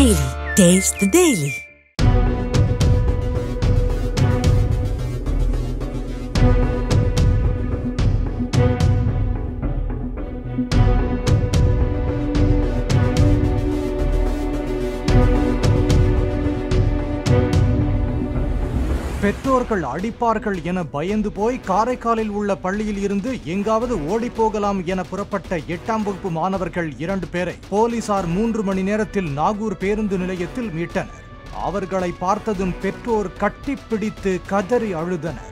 Daily. Taste the Daily. பெற்றோர்கள் அடிப்பார்கள் என பயந்து போய் காரைக்காலில் உள்ள பள்ளியில் இருந்து எங்காவது ஓடிப்போகலாம் என புறப்பட்ட எட்டாம் வகுப்பு மாணவர்கள் இரண்டு பேரை போலீசார் மூன்று மணி நேரத்தில் நாகூர் பேருந்து நிலையத்தில் மீட்டனர் அவர்களை பார்த்ததும் பெற்றோர் கட்டிப்பிடித்து கதறி அழுதனர்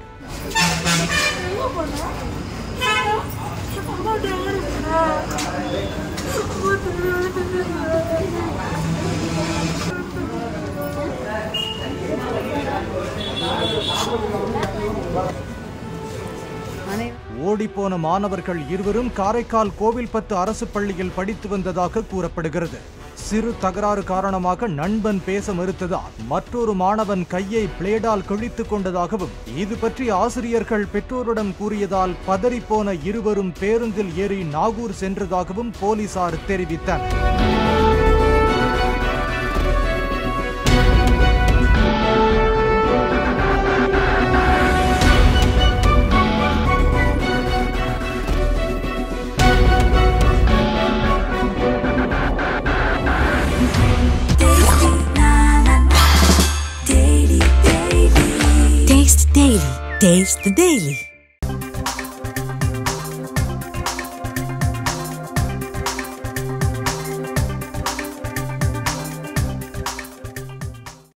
ஓடிப்போன மாணவர்கள் இருவரும் காரைக்கால் கோவில்பத்து அரசு பள்ளியில் படித்து வந்ததாக கூறப்படுகிறது சிறு தகராறு காரணமாக நண்பன் பேச மறுத்ததால் மற்றொரு மாணவன் கையை பிளேடால் கிழித்துக் கொண்டதாகவும் இது பற்றி ஆசிரியர்கள் பெற்றோரிடம் கூறியதால் பதறிப்போன இருவரும் பேருந்தில் ஏறி நாகூர் சென்றதாகவும் போலீசார் தெரிவித்தனர் Taste the Daily. Taste the Daily.